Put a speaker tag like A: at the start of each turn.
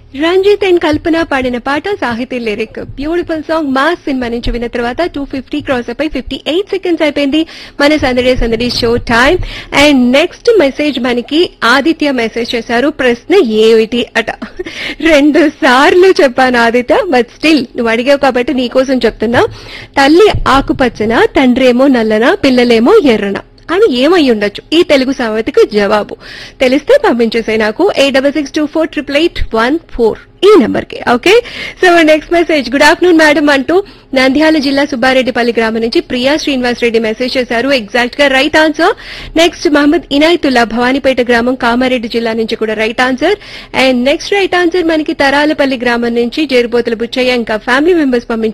A: Ranjith and కల్పన పాడిన పాట Sahithi lyric beautiful song Mass సినిమా నుంచి విన్న తర్వాత టూ ఫిఫ్టీ క్రాస్ అయిపోయి ఫిఫ్టీ ఎయిట్ సెకండ్స్ అయిపోయింది మన సందడి సందడి show time and next message మనకి ఆదిత్య మెసేజ్ చేశారు ప్రశ్న ఏమిటి అట రెండు సార్లు చెప్పాను ఆదిత్య బట్ స్టిల్ నువ్వు అడిగావు కాబట్టి నీకోసం చెప్తున్నా తల్లి ఆకుపచ్చన తండ్రి ఏమో నల్లన పిల్లలేమో ఎర్రన అని ఏమై ఉండొచ్చు ఈ తెలుగు సామెతకు జవాబు తెలిస్తే పంపించేసాయి నాకు eight double six two four triple eight one four ఈ నెంబర్ కి okay so next message good afternoon madam అంటూ నంద్యాల జిల్లా సుబ్బారెడ్డిపల్లి గ్రామం నుంచి ప్రియా శ్రీనివాస్ రెడ్డి మెసేజ్ చేశారు ఎగ్జాక్ట్ గా right answer next Mohammed Inayatullah Bhavanipeta గ్రామం కామారెడ్డి జిల్లా నుంచి కూడా right answer and next right answer మనకి తరాలపల్లి గ్రామం నుంచి జేరుబోతుల బుచ్చయ్య ఇంకా ఫ్యామిలీ మెంబర్స్ పంపించారు